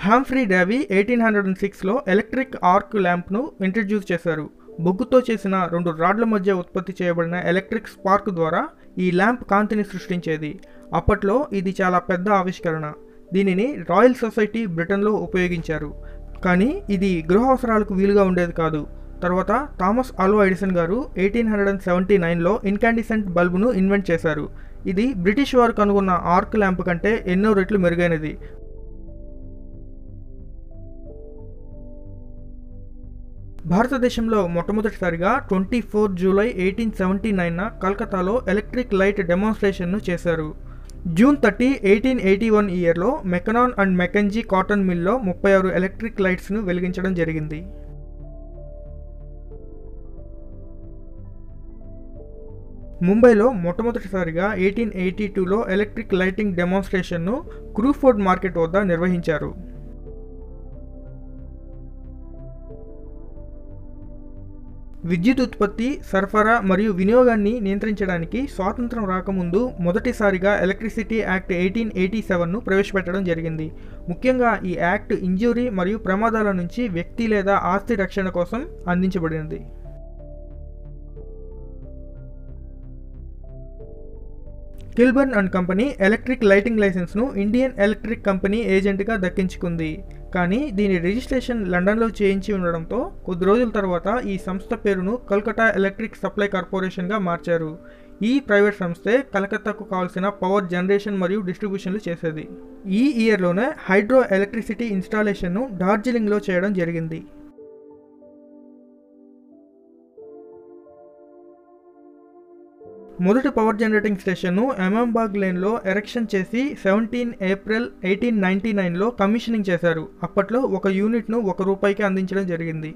హాంఫ్రీ Davy eighteen hundred and సిక్స్లో electric arc ల్యాంప్ను introduce చేశారు బొగ్గుతో చేసిన రెండు రాడ్ల మధ్య ఉత్పత్తి చేయబడిన ఎలక్ట్రిక్ స్పార్క్ ద్వారా ఈ ల్యాంప్ కాంతిని సృష్టించేది అప్పట్లో ఇది చాలా పెద్ద ఆవిష్కరణ దీనిని రాయల్ సొసైటీ బ్రిటన్లో ఉపయోగించారు కానీ ఇది గృహ అవసరాలకు వీలుగా ఉండేది కాదు తర్వాత థామస్ ఆల్వా ఎడిసన్ గారు ఎయిటీన్ హండ్రెడ్ అండ్ సెవెంటీ నైన్లో ఇన్కాండిసెంట్ బల్బును ఇన్వెంట్ చేశారు ఇది బ్రిటిష్ వారు కనుగొన్న ఆర్క్ ల్యాంప్ కంటే ఎన్నో రెట్లు మెరుగైనది భారతదేశంలో మొట్టమొదటిసారిగా twenty four July eighteen seventy నైన్న కలకత్తాలో ఎలక్ట్రిక్ లైట్ డెమాన్స్ట్రేషన్ను చేశారు June thirty eighteen eighty one ఇయర్లో మెకనాన్ అండ్ మెకంజీ కాటన్ మిల్లో ముప్పై ఆరు ఎలక్ట్రిక్ లైట్స్ను వెలిగించడం జరిగింది ముంబైలో మొట్టమొదటిసారిగా ఎయిటీన్ ఎయిటీ టూలో ఎలక్ట్రిక్ లైటింగ్ డెమాన్స్ట్రేషన్ను క్రూఫోర్డ్ మార్కెట్ వద్ద నిర్వహించారు విద్యుత్ ఉత్పత్తి సరఫరా మరియు వినియోగాన్ని నియంత్రించడానికి స్వాతంత్రం రాకముందు మొదటిసారిగా ఎలక్ట్రిసిటీ యాక్ట్ ఎయిటీన్ ఎయిటీ సెవెన్ను ప్రవేశపెట్టడం జరిగింది ముఖ్యంగా ఈ యాక్ట్ ఇంజురీ మరియు ప్రమాదాల నుంచి వ్యక్తి లేదా ఆస్తి రక్షణ కోసం అందించబడినది Kilburn and company electric lighting లైసెన్స్ను ఇండియన్ ఎలక్ట్రిక్ కంపెనీ ఏజెంట్గా దక్కించుకుంది కానీ దీని రిజిస్ట్రేషన్ లండన్లో చేయించి ఉండడంతో కొద్ది రోజుల తర్వాత ఈ సంస్థ పేరును కల్కటా ఎలక్ట్రిక్ సప్లై కార్పొరేషన్గా మార్చారు ఈ ప్రైవేట్ సంస్థే కలకత్తాకు కావాల్సిన పవర్ జనరేషన్ మరియు డిస్ట్రిబ్యూషన్లు చేసేది ఈ ఇయర్లోనే హైడ్రో ఎలక్ట్రిసిటీ ఇన్స్టాలేషన్ను డార్జిలింగ్లో చేయడం జరిగింది మొదటి పవర్ జనరేటింగ్ స్టేషన్ను ఎమాంబాగ్ లేన్లో ఎరెక్షన్ చేసి సెవెంటీన్ ఏప్రిల్ ఎయిటీన్ నైన్టీ నైన్లో కమిషనింగ్ చేశారు అప్పట్లో ఒక యూనిట్ను ఒక రూపాయికి అందించడం జరిగింది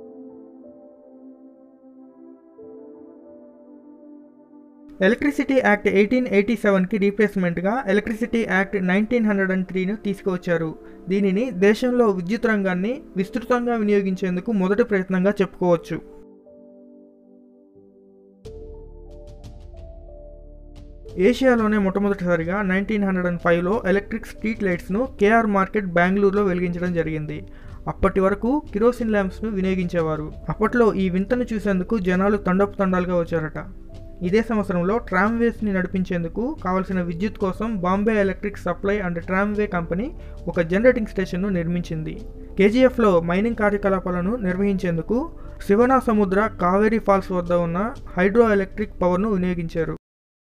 ఎలక్ట్రిసిటీ యాక్ట్ ఎయిటీన్ ఎయిటీ సెవెన్కి రీప్లేస్మెంట్గా electricity act nineteen hundred and త్రీను తీసుకువచ్చారు దీనిని దేశంలో విద్యుత్ రంగాన్ని విస్తృతంగా వినియోగించేందుకు మొదటి ప్రయత్నంగా చెప్పుకోవచ్చు ఏషియాలోనే మొట్టమొదటిసారిగా నైన్టీన్ హండ్రెడ్ అండ్ ఫైవ్లో ఎలక్ట్రిక్ స్ట్రీట్ లైట్స్ను కేఆర్ మార్కెట్ బెంగళూరులో వెలిగించడం జరిగింది అప్పటి వరకు కిరోసిన్ ల్యాంప్స్ను వినియోగించేవారు అప్పట్లో ఈ వింతను చూసేందుకు జనాలు తండపు తండాలుగా వచ్చారట ఇదే సంవత్సరంలో ట్రామ్వేస్ని నడిపించేందుకు కావలసిన విద్యుత్ కోసం Bombay electric supply and tramway company ఒక జనరేటింగ్ స్టేషన్ను నిర్మించింది కేజీఎఫ్లో మైనింగ్ కార్యకలాపాలను నిర్వహించేందుకు శివనా సముద్ర కావేరీ ఫాల్స్ వద్ద ఉన్న హైడ్రో ఎలక్ట్రిక్ పవర్ను వినియోగించారు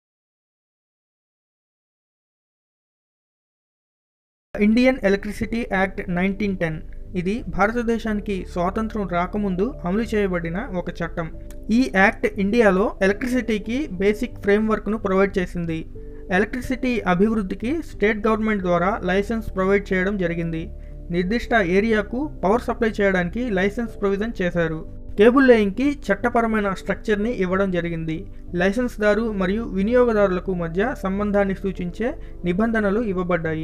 Indian electricity act nineteen ten ఇది భారతదేశానికి స్వాతంత్రం రాకముందు అమలు చేయబడిన ఒక చట్టం ఈ యాక్ట్ ఇండియాలో ఎలక్ట్రిసిటీకి బేసిక్ ఫ్రేమ్వర్క్ను ప్రొవైడ్ చేసింది ఎలక్ట్రిసిటీ అభివృద్ధికి స్టేట్ గవర్నమెంట్ ద్వారా లైసెన్స్ ప్రొవైడ్ చేయడం జరిగింది నిర్దిష్ట ఏరియాకు పవర్ సప్లై చేయడానికి లైసెన్స్ ప్రొవిజన్ చేశారు కేబుల్ లేయింగ్కి చట్టపరమైన స్ట్రక్చర్ని ఇవ్వడం జరిగింది లైసెన్స్దారు మరియు వినియోగదారులకు మధ్య సంబంధాన్ని సూచించే నిబంధనలు ఇవ్వబడ్డాయి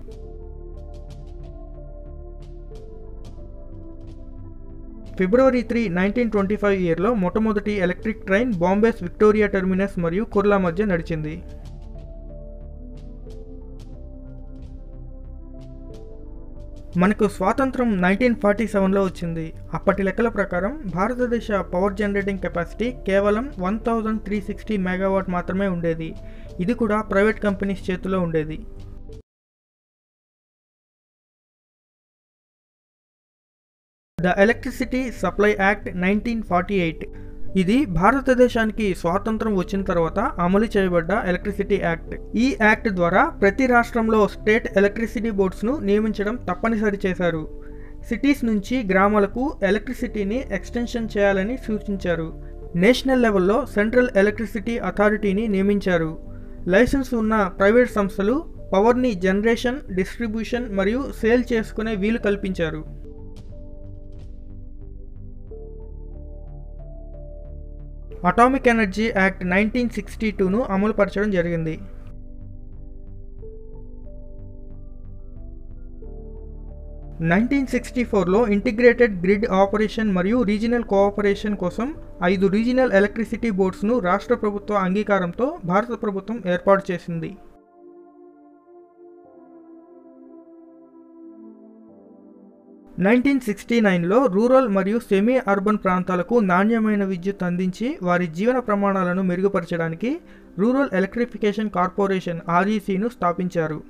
ఫిబ్రవరి త్రీ నైన్టీన్ ట్వంటీ ఫైవ్ ఇయర్లో మొట్టమొదటి electric train Bombay's Victoria Terminus మరియు కుర్లా మధ్య నడిచింది మనకు స్వాతంత్రం నైన్టీన్ ఫార్టీ సెవెన్లో వచ్చింది అప్పటి లెక్కల ప్రకారం భారతదేశ పవర్ జనరేటింగ్ కెపాసిటీ కేవలం one thousand three sixty megawatt మాత్రమే ఉండేది ఇది కూడా ప్రైవేట్ కంపెనీస్ చేతిలో ఉండేది the electricity supply act nineteen forty eight ఇది భారతదేశానికి స్వాతంత్రం వచ్చిన తర్వాత అమలు చేయబడ్డ ఎలక్ట్రిసిటీ యాక్ట్ ఈ యాక్ట్ ద్వారా ప్రతి రాష్ట్రంలో స్టేట్ ఎలక్ట్రిసిటీ బోర్డ్స్ను నియమించడం తప్పనిసరి చేశారు సిటీస్ నుంచి గ్రామాలకు ఎలక్ట్రిసిటీని ఎక్స్టెన్షన్ చేయాలని సూచించారు నేషనల్ లెవెల్లో సెంట్రల్ ఎలక్ట్రిసిటీ అథారిటీని నియమించారు లైసెన్స్ ఉన్న ప్రైవేట్ సంస్థలు పవర్ని జనరేషన్ డిస్ట్రిబ్యూషన్ మరియు సేల్ చేసుకునే వీలు కల్పించారు atomic energy act nineteen sixty టూను అమలుపరచడం జరిగింది నైన్టీన్ సిక్స్టీ ఫోర్లో ఇంటిగ్రేటెడ్ గ్రిడ్ ఆపరేషన్ మరియు రీజనల్ కోఆపరేషన్ కోసం ఐదు రీజనల్ ఎలక్ట్రిసిటీ బోర్డ్స్ను రాష్ట్ర ప్రభుత్వ అంగీకారంతో భారత ప్రభుత్వం ఏర్పాటు చేసింది నైన్టీన్ సిక్స్టీ నైన్లో రూరల్ మరియు సెమీ అర్బన్ ప్రాంతాలకు నాణ్యమైన విద్యుత్ అందించి వారి జీవన ప్రమాణాలను మెరుగుపరచడానికి రూరల్ ఎలక్ట్రిఫికేషన్ కార్పొరేషన్ ఆర్ఈసీను స్థాపించారు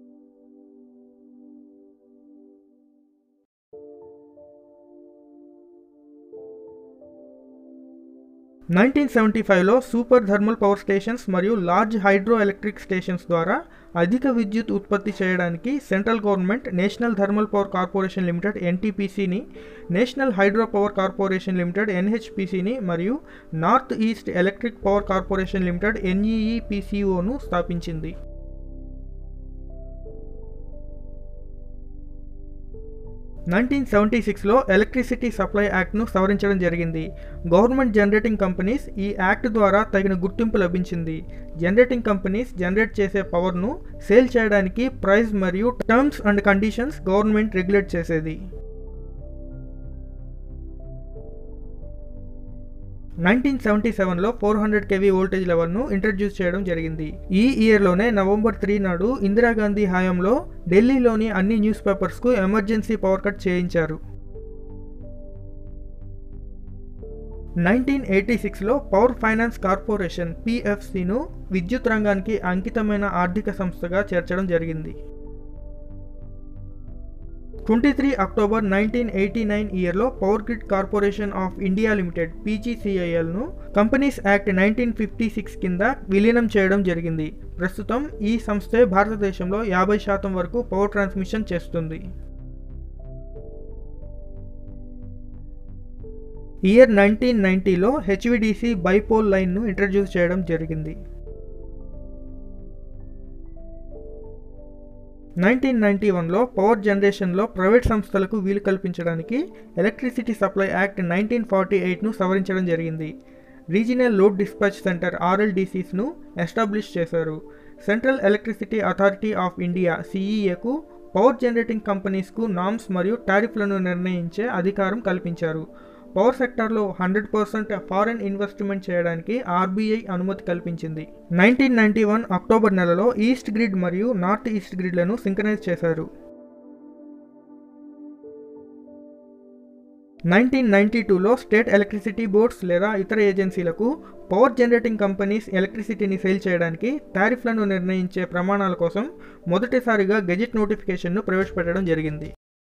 నైన్టీన్ సెవెంటీ ఫైవ్లో సూపర్ థర్మల్ పవర్ స్టేషన్స్ మరియు లార్జ్ హైడ్రో ఎలక్ట్రిక్ స్టేషన్స్ ద్వారా అధిక విద్యుత్ ఉత్పత్తి చేయడానికి central government national thermal power corporation limited ఎన్టీపీసీని national hydro power corporation limited ఎన్హెచ్పిసిని మరియు north east electric power corporation limited ఎన్ఈఈపిసిఓను స్థాపించింది నైన్టీన్ సెవెంటీ సిక్స్లో ఎలక్ట్రిసిటీ సప్లై యాక్ట్ను సవరించడం జరిగింది గవర్నమెంట్ జనరేటింగ్ కంపెనీస్ ఈ యాక్ట్ ద్వారా తగిన గుర్తింపు లభించింది జనరేటింగ్ కంపెనీస్ జనరేట్ చేసే పవర్ను సేల్ చేయడానికి ప్రైస్ మరియు terms and conditions government regulate చేసేది నైన్టీన్ సెవెంటీ సెవెన్లో ఫోర్ హండ్రెడ్ కేవీ వోల్టేజ్ లెవెల్ను ఇంట్రడ్యూస్ చేయడం జరిగింది ఈ ఇయర్లోనే నవంబర్ త్రీ నాడు ఇందిరాగాంధీ హయాంలో ఢిల్లీలోని అన్ని న్యూస్ పేపర్స్కు ఎమర్జెన్సీ పవర్ కట్ చేయించారు నైన్టీన్ ఎయిటీ సిక్స్లో పవర్ ఫైనాన్స్ కార్పొరేషన్ పిఎఫ్సిను విద్యుత్ రంగానికి అంకితమైన ఆర్థిక సంస్థగా చేర్చడం జరిగింది twenty three October nineteen eighty nine ఇయర్లో power grid corporation of India limited పీజీసీఐఎల్ను companies act nineteen fifty six కింద విలీనం చేయడం జరిగింది ప్రస్తుతం ఈ సంస్థే భారతదేశంలో యాభై శాతం వరకు పవర్ ట్రాన్స్మిషన్ చేస్తుంది ఇయర్ నైన్టీన్ నైంటీలో హెచ్విడిసి బైపోల్ లైన్ను ఇంట్రడ్యూస్ చేయడం జరిగింది నైన్టీన్ నైన్టీ వన్లో పవర్ జనరేషన్లో ప్రైవేట్ సంస్థలకు వీలు కల్పించడానికి electricity supply act nineteen forty ఎయిట్ను సవరించడం జరిగింది రీజినల్ లోడ్ డిస్పాచ్ సెంటర్ ఆర్ఎల్డిసిస్ను ఎస్టాబ్లిష్ చేశారు central electricity authority of India సిఈఏకు పవర్ జనరేటింగ్ కంపెనీస్కు నామ్స్ మరియు టారిఫ్లను నిర్ణయించే అధికారం కల్పించారు పవర్ సెక్టార్లో హండ్రెడ్ పర్సెంట్ ఫారెన్ ఇన్వెస్ట్మెంట్ చేయడానికి ఆర్బీఐ అనుమతి కల్పించింది నైన్టీన్ నైన్టీ వన్ అక్టోబర్ నెలలో ఈస్ట్ గ్రిడ్ మరియు నార్త్ ఈస్ట్ గ్రిడ్లను సింక్రనైజ్ చేశారు నైన్టీన్ నైన్టీ టూలో స్టేట్ ఎలక్ట్రిసిటీ బోర్డ్స్ లేదా ఇతర ఏజెన్సీలకు పవర్ జనరేటింగ్ కంపెనీస్ ఎలక్ట్రిసిటీని సేల్ చేయడానికి టారిఫ్లను నిర్ణయించే ప్రమాణాల కోసం మొదటిసారిగా గెజిట్ నోటిఫికేషన్ను ప్రవేశపెట్టడం జరిగింది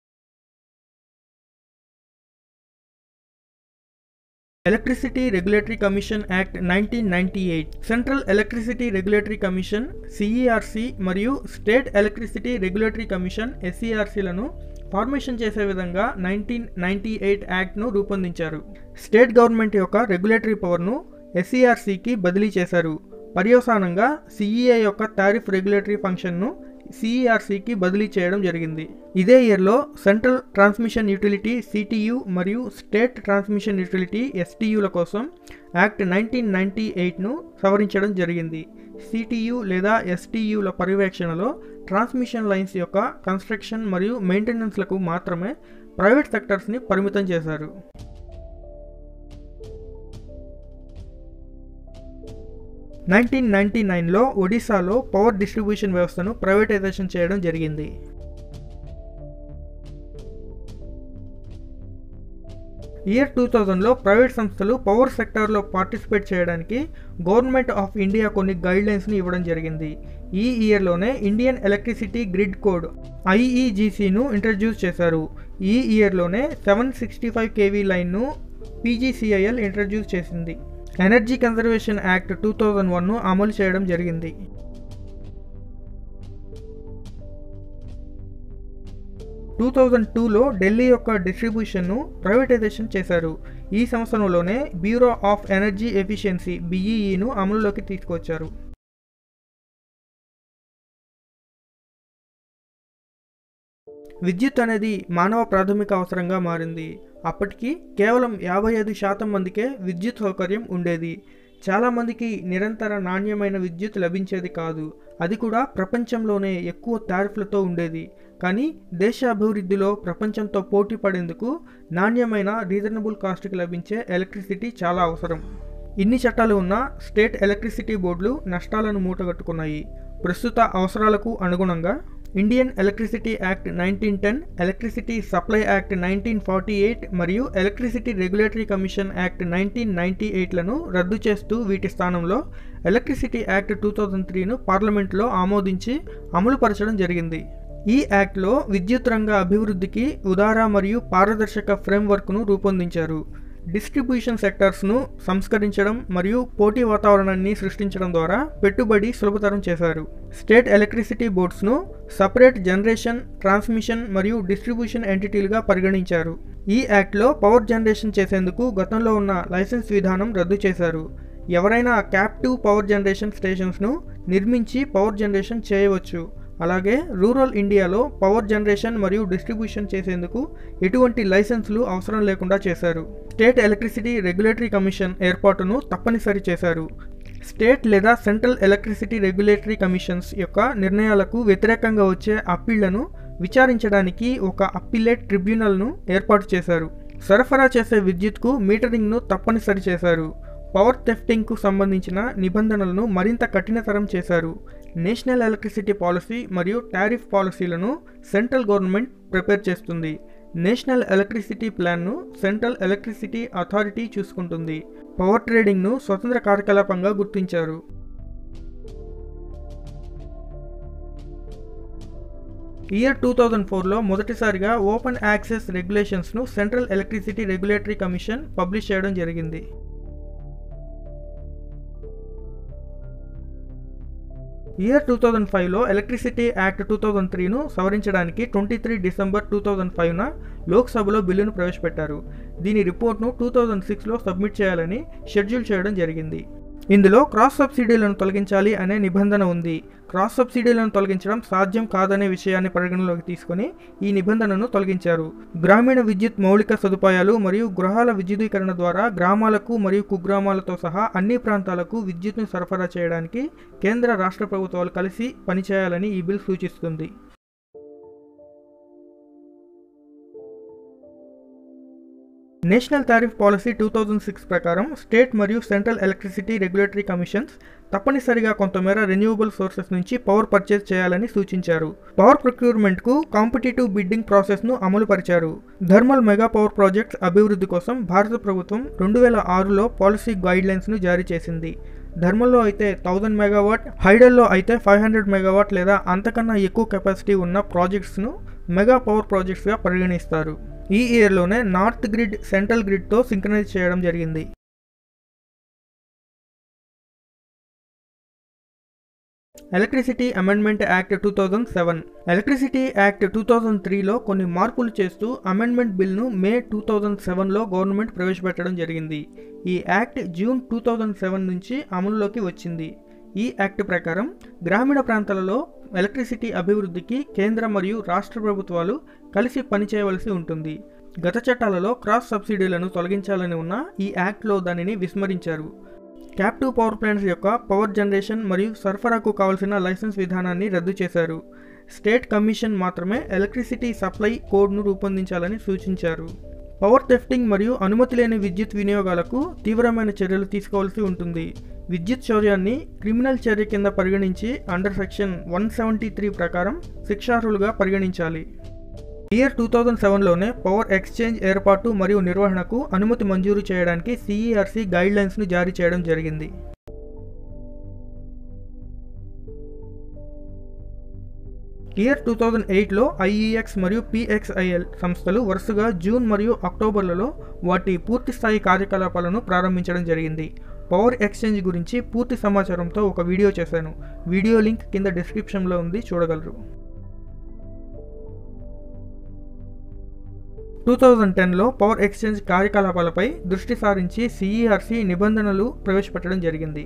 electricity regulatory commission act nineteen ninety eight central electricity regulatory commission CERC మరియు స్టేట్ ఎలక్ట్రిసిటీ రెగ్యులేటరీ కమిషన్ ఎస్ఈఆర్సీలను ఫార్మేషన్ చేసే విధంగా నైన్టీన్ నైన్టీ ఎయిట్ యాక్ట్ను రూపొందించారు స్టేట్ గవర్నమెంట్ యొక్క రెగ్యులేటరీ పవర్ను ఎస్ఈఆర్సీకి బదిలీ చేశారు పర్యవసానంగా సిఈఏ యొక్క టారిఫ్ రెగ్యులేటరీ ఫంక్షన్ను సిఈఆర్సీకి బదిలీ చేయడం జరిగింది ఇదే ఇయర్లో సెంట్రల్ ట్రాన్స్మిషన్ యూటిలిటీ సిటియు మరియు స్టేట్ ట్రాన్స్మిషన్ యూటిలిటీ ఎస్టియుల కోసం యాక్ట్ నైన్టీన్ నైన్టీ ఎయిట్ను సవరించడం జరిగింది సిటియు లేదా ఎస్టియుల పర్యవేక్షణలో ట్రాన్స్మిషన్ లైన్స్ యొక్క కన్స్ట్రక్షన్ మరియు మెయింటెనెన్స్లకు మాత్రమే ప్రైవేట్ సెక్టర్స్ని పరిమితం చేశారు నైన్టీన్ నైన్టీ నైన్లో ఒడిశాలో పవర్ డిస్ట్రిబ్యూషన్ వ్యవస్థను ప్రైవేటైజేషన్ చేయడం జరిగింది ఇయర్ టూ థౌజండ్లో ప్రైవేట్ సంస్థలు పవర్ సెక్టార్లో పార్టిసిపేట్ చేయడానికి గవర్నమెంట్ ఆఫ్ ఇండియా కొన్ని గైడ్లైన్స్ని ఇవ్వడం జరిగింది ఈ ఇయర్లోనే ఇండియన్ ఎలక్ట్రిసిటీ గ్రిడ్ కోడ్ ఐఈజీసీను ఇంట్రడ్యూస్ చేశారు ఈ ఇయర్లోనే సెవెన్ సిక్స్టీ ఫైవ్ కేవీ లైన్ను పీజీసీఐఎల్ ఇంట్రడ్యూస్ చేసింది energy conservation act two thousand వన్ను అమలు చేయడం జరిగింది టూ థౌజండ్ టూలో ఢిల్లీ యొక్క డిస్ట్రిబ్యూషన్ను ప్రైవేటైజేషన్ చేశారు ఈ సంవత్సరంలోనే బ్యూరో ఆఫ్ ఎనర్జీ ఎఫిషియన్సీ బీఈఈను అమలులోకి తీసుకొచ్చారు విద్యుత్ అనేది మానవ ప్రాథమిక అవసరంగా మారింది అప్పటికి కేవలం యాభై ఐదు శాతం మందికే విద్యుత్ సౌకర్యం ఉండేది చాలామందికి నిరంతర నాణ్యమైన విద్యుత్ లభించేది కాదు అది కూడా ప్రపంచంలోనే ఎక్కువ టారిఫ్లతో ఉండేది కానీ దేశ అభివృద్ధిలో ప్రపంచంతో పోటీ పడేందుకు నాణ్యమైన రీజనబుల్ కాస్ట్కి లభించే ఎలక్ట్రిసిటీ చాలా అవసరం ఇన్ని చట్టాలు ఉన్న స్టేట్ ఎలక్ట్రిసిటీ బోర్డులు నష్టాలను మూటగట్టుకున్నాయి ప్రస్తుత అవసరాలకు అనుగుణంగా Indian electricity act nineteen ten electricity supply act nineteen forty eight మరియు electricity regulatory commission act nineteen ninety ఎయిట్లను రద్దు చేస్తూ వీటి స్థానంలో ఎలక్ట్రిసిటీ యాక్ట్ టూ థౌజండ్ త్రీను పార్లమెంట్లో ఆమోదించి అమలుపరచడం జరిగింది ఈ యాక్ట్లో విద్యుత్ రంగ అభివృద్ధికి ఉదార మరియు పారదర్శక ఫ్రేమ్వర్క్ను రూపొందించారు డిస్ట్రిబ్యూషన్ సెక్టార్స్ను సంస్కరించడం మరియు పోటీ వాతావరణాన్ని సృష్టించడం ద్వారా పెట్టుబడి సులభతరం చేశారు స్టేట్ ఎలక్ట్రిసిటీ బోర్డ్స్ను సపరేట్ జనరేషన్ ట్రాన్స్మిషన్ మరియు డిస్ట్రిబ్యూషన్ ఎంటిటీలుగా పరిగణించారు ఈ యాక్ట్లో పవర్ జనరేషన్ చేసేందుకు గతంలో ఉన్న లైసెన్స్ విధానం రద్దు చేశారు ఎవరైనా క్యాప్టివ్ పవర్ జనరేషన్ స్టేషన్స్ను నిర్మించి పవర్ జనరేషన్ చేయవచ్చు అలాగే రూరల్ ఇండియాలో పవర్ జనరేషన్ మరియు డిస్ట్రిబ్యూషన్ చేసేందుకు ఎటువంటి లైసెన్సులు అవసరం లేకుండా చేశారు స్టేట్ ఎలక్ట్రిసిటీ రెగ్యులేటరీ కమిషన్ ఏర్పాటును తప్పనిసరి చేశారు స్టేట్ లేదా సెంట్రల్ ఎలక్ట్రిసిటీ రెగ్యులేటరీ కమిషన్స్ యొక్క నిర్ణయాలకు వ్యతిరేకంగా వచ్చే అప్పీళ్లను విచారించడానికి ఒక అప్పీలేట్ ట్రిబ్యునల్ను ఏర్పాటు చేశారు సరఫరా చేసే విద్యుత్కు మీటరింగ్ను తప్పనిసరి చేశారు పవర్ థెఫ్టింగ్కు సంబంధించిన నిబంధనలను మరింత కఠినతరం చేశారు నేషనల్ ఎలక్ట్రిసిటీ పాలసీ మరియు టారిఫ్ పాలసీలను సెంట్రల్ గవర్నమెంట్ ప్రిపేర్ చేస్తుంది నేషనల్ ఎలక్ట్రిసిటీ ప్లాన్ను సెంట్రల్ ఎలక్ట్రిసిటీ అథారిటీ చూసుకుంటుంది పవర్ ట్రేడింగ్ను స్వతంత్ర కార్యకలాపంగా గుర్తించారు ఇయర్ టూ థౌజండ్ ఫోర్లో మొదటిసారిగా ఓపెన్ యాక్సెస్ రెగ్యులేషన్స్ను central electricity regulatory commission publish చేయడం జరిగింది ఇయర్ టూ థౌజండ్ ఫైవ్లో ఎలక్ట్రిసిటీ యాక్ట్ టూ థౌజండ్ త్రీను సవరించడానికి twenty three December two thousand ఫైవ్న లోక్సభలో బిల్లును ప్రవేశపెట్టారు దీని రిపోర్ట్ను టూ థౌజండ్ సిక్స్లో సబ్మిట్ చేయాలని షెడ్యూల్ చేయడం జరిగింది ఇందులో క్రాస్ సబ్సిడీలను తొలగించాలి అనే నిబంధన ఉంది క్రాస్ సబ్సిడీలను తొలగించడం సాధ్యం కాదనే విషయాన్ని పరిగణలోకి తీసుకుని ఈ నిబంధనను తొలగించారు గ్రామీణ విద్యుత్ మౌలిక సదుపాయాలు మరియు గృహాల విద్యుదీకరణ ద్వారా గ్రామాలకు మరియు కుగ్రామాలతో సహా అన్ని ప్రాంతాలకు విద్యుత్ను సరఫరా చేయడానికి కేంద్ర రాష్ట్ర ప్రభుత్వాలు కలిసి పనిచేయాలని ఈ బిల్ సూచిస్తుంది national tariff policy two thousand six ప్రకారం స్టేట్ మరియు సెంట్రల్ ఎలక్ట్రిసిటీ రెగ్యులేటరీ కమిషన్స్ తప్పనిసరిగా కొంతమేర రెన్యూవబుల్ సోర్సెస్ నుంచి పవర్ పర్చేజ్ చేయాలని సూచించారు పవర్ ప్రొక్యూర్మెంట్కు కాంపిటేటివ్ బిడ్డింగ్ ప్రాసెస్ను అమలు పరిచారు థర్మల్ మెగా పవర్ ప్రాజెక్ట్స్ అభివృద్ధి కోసం భారత ప్రభుత్వం రెండు వేల ఆరులో పాలసీ గైడ్లైన్స్ను జారీ చేసింది థర్మల్లో అయితే థౌజండ్ మెగావాట్ హైడల్లో అయితే ఫైవ్ హండ్రెడ్ మెగావాట్ లేదా అంతకన్నా ఎక్కువ కెపాసిటీ ఉన్న ప్రాజెక్ట్స్ను మెగా పవర్ ప్రాజెక్ట్స్గా పరిగణిస్తారు ఈ ఇయర్లోనే నార్త్ గ్రిడ్ సెంట్రల్ గ్రిడ్తో సింక్రనైజ్ చేయడం జరిగింది electricity amendment act two thousand seven electricity act two thousand త్రీలో కొన్ని మార్పులు చేస్తూ అమెండ్మెంట్ బిల్ను మే టూ థౌజండ్ సెవెన్లో గవర్నమెంట్ ప్రవేశపెట్టడం జరిగింది ఈ act June two thousand seven నుంచి అమలులోకి వచ్చింది ఈ యాక్ట్ ప్రకారం గ్రామీణ ప్రాంతాలలో ఎలక్ట్రిసిటీ అభివృద్ధికి కేంద్ర మరియు రాష్ట్ర ప్రభుత్వాలు కలిసి పనిచేయవలసి ఉంటుంది గత చట్టాలలో క్రాస్ సబ్సిడీలను తొలగించాలని ఉన్న ఈ యాక్ట్లో దానిని విస్మరించారు క్యాప్టివ్ పవర్ ప్లాంట్స్ యొక్క పవర్ జనరేషన్ మరియు సరఫరాకు కావలసిన లైసెన్స్ విధానాన్ని రద్దు చేశారు స్టేట్ కమిషన్ మాత్రమే ఎలక్ట్రిసిటీ సప్లై కోడ్ను రూపొందించాలని సూచించారు పవర్ థెఫ్టింగ్ మరియు అనుమతి లేని విద్యుత్ వినియోగాలకు తీవ్రమైన చర్యలు తీసుకోవాల్సి ఉంటుంది విద్యుత్ చౌర్యాన్ని క్రిమినల్ చర్య కింద పరిగణించి under section one seventy three ప్రకారం శిక్షార్హులుగా పరిగణించాలి ఇయర్ టూ థౌజండ్ సెవెన్లోనే పవర్ ఎక్స్చేంజ్ ఏర్పాటు మరియు నిర్వహణకు అనుమతి మంజూరు చేయడానికి సిఈఆర్సి గైడ్లైన్స్ను జారీ చేయడం జరిగింది ఇయర్ టూ థౌజండ్ ఎయిట్లో ఐఈఎక్స్ మరియు పిఎక్స్ఐఎల్ సంస్థలు వరుసగా జూన్ మరియు అక్టోబర్లలో వాటి పూర్తిస్థాయి కార్యకలాపాలను ప్రారంభించడం జరిగింది పవర్ ఎక్స్చేంజ్ గురించి పూర్తి సమాచారంతో ఒక వీడియో చేశాను వీడియో లింక్ కింద డిస్క్రిప్షన్లో ఉంది చూడగలరు టూ థౌజండ్ టెన్లో పవర్ ఎక్స్చేంజ్ కార్యకలాపాలపై దృష్టి సారించి సిఈఆర్సి నిబంధనలు ప్రవేశపెట్టడం జరిగింది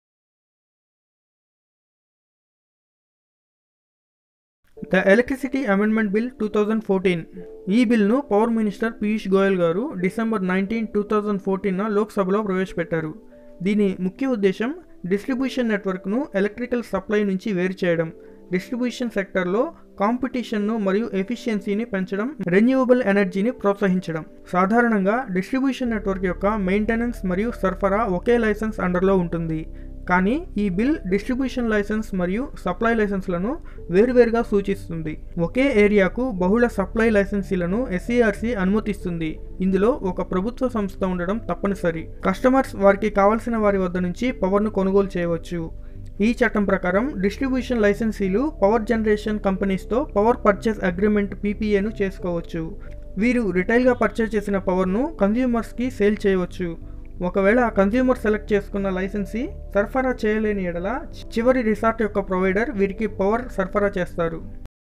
the electricity amendment bill two thousand fourteen ఈ బిల్ను power minister Piyush Goyal garu December nineteen two thousand ఫోర్టీన్న లోక్సభలో ప్రవేశపెట్టారు దీని ముఖ్య ఉద్దేశం డిస్ట్రిబ్యూషన్ నెట్వర్క్ను ఎలక్ట్రికల్ సప్లై నుంచి వేరు చేయడం డిస్ట్రిబ్యూషన్ సెక్టర్లో కాంపిటీషన్ను మరియు ఎఫిషియన్సీని పెంచడం రెన్యూవబుల్ ఎనర్జీని ప్రోత్సహించడం సాధారణంగా డిస్ట్రిబ్యూషన్ నెట్వర్క్ యొక్క మెయింటెనెన్స్ మరియు సరఫరా ఒకే లైసెన్స్ అండర్లో ఉంటుంది కానీ ఈ బిల్ డిస్ట్రిబ్యూషన్ లైసెన్స్ మరియు సప్లై లైసెన్స్లను వేరువేరుగా సూచిస్తుంది ఒకే ఏరియాకు బహుళ సప్లై లైసెన్సీలను ఎస్ఈఆర్సి అనుమతిస్తుంది ఇందులో ఒక ప్రభుత్వ సంస్థ ఉండడం తప్పనిసరి కస్టమర్స్ వారికి కావలసిన వారి వద్ద నుంచి పవర్ను కొనుగోలు చేయవచ్చు ఈ చట్టం ప్రకారం డిస్ట్రిబ్యూషన్ లైసెన్సీలు పవర్ జనరేషన్ కంపెనీస్తో పవర్ పర్చేస్ అగ్రిమెంట్ పీపీఏను చేసుకోవచ్చు వీరు రిటైల్గా పర్చేస్ చేసిన పవర్ను కన్జ్యూమర్స్కి సేల్ చేయవచ్చు ఒకవేళ కన్జ్యూమర్ సెలెక్ట్ చేసుకున్న లైసెన్సీ సరఫరా చేయలేని ఎడల చివరి రిసార్ట్ యొక్క ప్రొవైడర్ వీరికి పవర్ సరఫరా చేస్తారు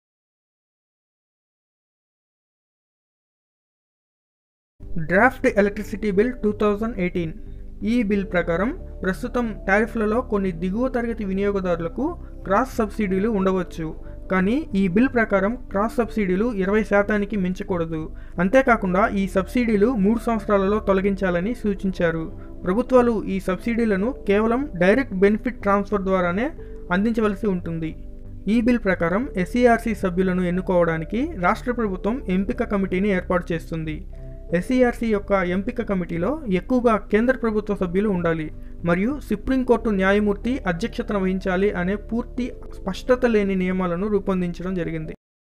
draft electricity bill two thousand eighteen ఈ బిల్ ప్రకారం ప్రస్తుతం టారిఫ్లలో కొన్ని దిగువ తరగతి వినియోగదారులకు క్రాస్ సబ్సిడీలు ఉండవచ్చు కానీ ఈ బిల్ ప్రకారం క్రాస్ సబ్సిడీలు ఇరవై శాతానికి మించకూడదు అంతేకాకుండా ఈ సబ్సిడీలు మూడు సంవత్సరాలలో తొలగించాలని సూచించారు ప్రభుత్వాలు ఈ సబ్సిడీలను కేవలం డైరెక్ట్ బెనిఫిట్ ట్రాన్స్ఫర్ ద్వారానే అందించవలసి ఉంటుంది ఈ బిల్ ప్రకారం ఎస్ఈఆర్సీ సభ్యులను ఎన్నుకోవడానికి రాష్ట్ర ప్రభుత్వం ఎంపిక కమిటీని ఏర్పాటు చేస్తుంది ఎస్ఈఆర్సీ యొక్క ఎంపిక కమిటీలో ఎక్కువగా కేంద్ర ప్రభుత్వ సభ్యులు ఉండాలి మరియు సుప్రీంకోర్టు న్యాయమూర్తి అధ్యక్షతన వహించాలి అనే పూర్తి స్పష్టత లేని నియమాలను రూపొందించడం జరిగింది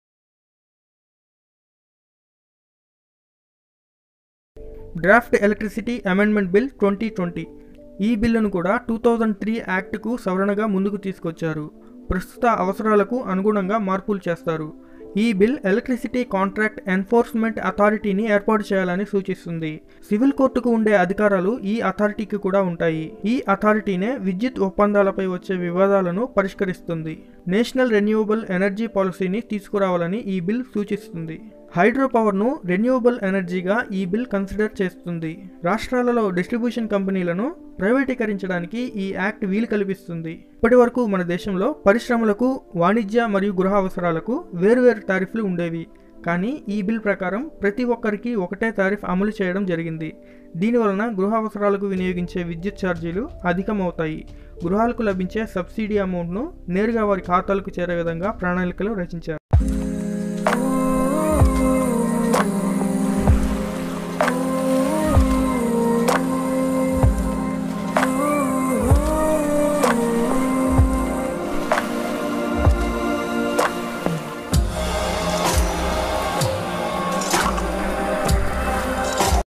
draft electricity amendment bill twenty twenty ఈ బిల్లును కూడా టూ థౌజండ్ త్రీ యాక్ట్కు సవరణగా ముందుకు తీసుకొచ్చారు ప్రస్తుత అవసరాలకు అనుగుణంగా మార్పులు చేస్తారు ఈ బిల్ ఎలక్ట్రిసిటీ కాంట్రాక్ట్ ఎన్ఫోర్స్మెంట్ అథారిటీని ఏర్పాటు చేయాలని సూచిస్తుంది సివిల్ కోర్టుకు ఉండే అధికారాలు ఈ అథారిటీకి కూడా ఉంటాయి ఈ అథారిటీనే విద్యుత్ ఒప్పందాలపై వచ్చే వివాదాలను పరిష్కరిస్తుంది నేషనల్ రెన్యూవబుల్ ఎనర్జీ పాలసీని తీసుకురావాలని ఈ బిల్ సూచిస్తుంది హైడ్రో పవర్ను రెన్యూవబుల్ ఎనర్జీగా ఈ బిల్ కన్సిడర్ చేస్తుంది రాష్ట్రాలలో డిస్ట్రిబ్యూషన్ కంపెనీలను ప్రైవేటీకరించడానికి ఈ యాక్ట్ వీలు కల్పిస్తుంది ఇప్పటి వరకు మన దేశంలో పరిశ్రమలకు వాణిజ్య మరియు గృహ అవసరాలకు వేరువేరు టారిఫ్లు ఉండేవి కానీ ఈ బిల్ ప్రకారం ప్రతి ఒక్కరికి ఒకటే టారిఫ్ అమలు చేయడం జరిగింది దీనివలన గృహ అవసరాలకు వినియోగించే విద్యుత్ ఛార్జీలు అధికమవుతాయి గృహాలకు లభించే సబ్సిడీ అమౌంట్ను నేరుగా వారి ఖాతాలకు చేరే విధంగా ప్రణాళికలు రచించారు